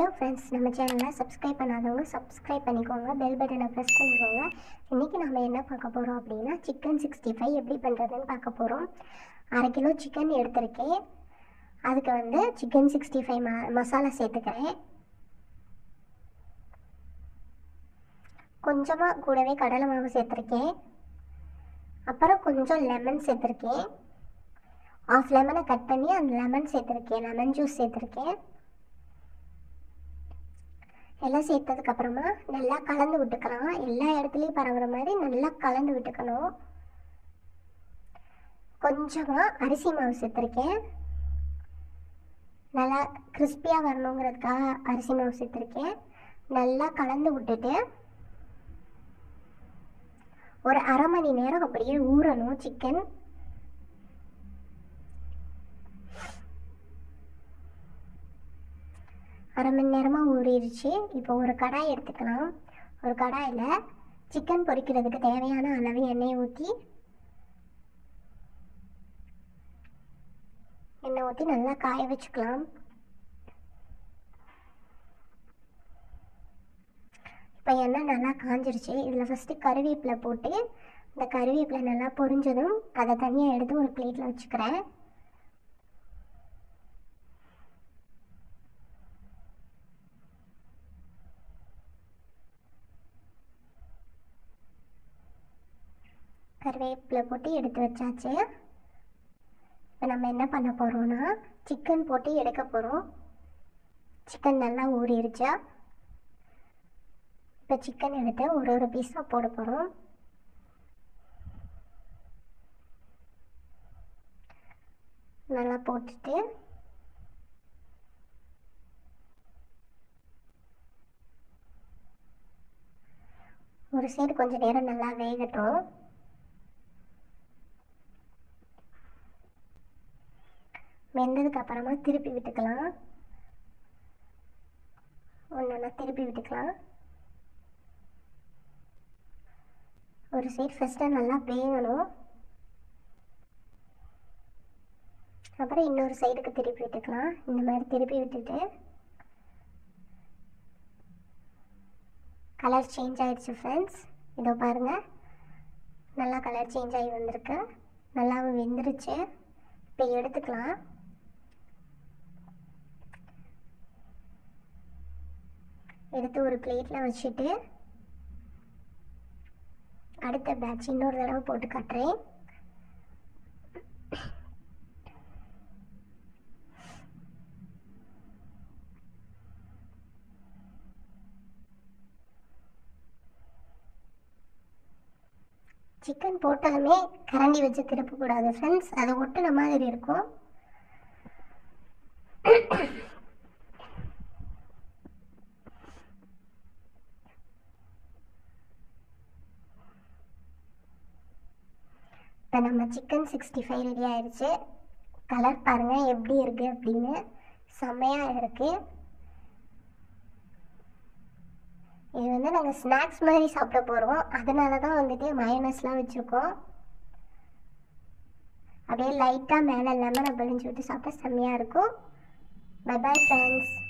friends நம்ம சேனலை subscribe பண்ணாதவங்க சப்ஸ்கிரைப் பண்ணிக்கோங்க பெல் பட்டனை ப்ரெஸ் பண்ணிக்கோங்க இன்றைக்கி நம்ம என்ன பார்க்க போகிறோம் அப்படின்னா சிக்கன் சிக்ஸ்டி ஃபைவ் எப்படி பண்ணுறதுன்னு பார்க்க போகிறோம் அரை கிலோ சிக்கன் எடுத்திருக்கேன் அதுக்கு வந்து சிக்கன் சிக்ஸ்டி ஃபைவ் ம மசாலா சேர்த்துக்கிறேன் கொஞ்சமாக கூடவே கடலை மாவு சேர்த்துருக்கேன் அப்புறம் கொஞ்சம் லெமன் சேர்த்துருக்கேன் ஆஃப் லெமனை கட் பண்ணி அந்த லெமன் சேர்த்துருக்கேன் லெமன் ஜூஸ் சேர்த்துருக்கேன் எல்லாம் சேர்த்ததுக்கப்புறமா நல்லா கலந்து விட்டுக்கலாம் எல்லா இடத்துலையும் பரவுற மாதிரி நல்லா கலந்து விட்டுக்கணும் கொஞ்சமாக அரிசி மாவு சேர்த்துருக்கேன் நல்லா கிறிஸ்பியாக வரணுங்கிறதுக்காக அரிசி மாவு சேர்த்துருக்கேன் நல்லா கலந்து விட்டுட்டு ஒரு அரை மணி நேரம் அப்படியே ஊறணும் சிக்கன் அரை மணி நேரமாக ஊறிடுச்சு இப்போ ஒரு கடாய் எடுத்துக்கலாம் ஒரு கடாயில் சிக்கன் பொரிக்கிறதுக்கு தேவையான அளவு எண்ணெய் ஊற்றி எண்ணெய் ஊற்றி நல்லா காய வச்சுக்கலாம் இப்போ எண்ணெய் நல்லா காஞ்சிருச்சு இதில் ஃபஸ்ட்டு கருவேப்பிலை போட்டு இந்த கருவேப்பிலை நல்லா பொரிஞ்சதும் அதை தனியாக எடுத்து ஒரு பிளேட்டில் வச்சுக்கிறேன் கருவேப்பிலை போட்டு எடுத்து வச்சாச்சு இப்போ நம்ம என்ன பண்ண போகிறோம்னா சிக்கன் போட்டு எடுக்க போகிறோம் சிக்கன் நல்லா ஊறிடுச்சா இப்போ சிக்கன் எடுத்து ஒரு ஒரு பீஸாக போட போகிறோம் நல்லா போட்டுட்டு ஒரு சைடு கொஞ்சம் நேரம் நல்லா வேகட்டும் வெந்ததுக்கு அப்புறமா திருப்பி விட்டுக்கலாம் ஒன்றா திருப்பி விட்டுக்கலாம் ஒரு சைடு ஃபஸ்ட்டு நல்லா வேகணும் அப்புறம் இன்னொரு சைடுக்கு திருப்பி விட்டுக்கலாம் இந்த மாதிரி திருப்பி விட்டுட்டு கலர் சேஞ்ச் ஆகிடுச்சு ஃப்ரெண்ட்ஸ் இதோ பாருங்கள் நல்லா கலர் சேஞ்ச் ஆகி வந்திருக்கு நல்லாவும் வெந்துருச்சு இப்போ எடுத்துக்கலாம் எடுத்து ஒரு பிளேட்டில் வச்சுட்டு அடுத்த பேட்ச் இன்னொரு தடவை போட்டு காட்டுறேன் சிக்கன் போட்டதுமே கரண்டி வச்சு திருப்பக்கூடாது ஃப்ரெண்ட்ஸ் அது ஒட்டுன மாதிரி இருக்கும் இப்போ நம்ம சிக்கன் சிக்ஸ்டி ஃபைவ் ரெடி ஆயிடுச்சு கலர் பாருங்கள் எப்படி இருக்குது அப்படின்னு செம்மையாக இருக்குது இது வந்து நாங்கள் ஸ்நாக்ஸ் மாதிரி சாப்பிட போகிறோம் அதனால தான் வந்துட்டு மயனஸ்லாம் வச்சுருக்கோம் அப்படியே லைட்டாக மேலே லெமனை பிழிஞ்சு விட்டு சாப்பிட்டா செம்மையாக இருக்கும் பை பாய் ஃப்ரெண்ட்ஸ்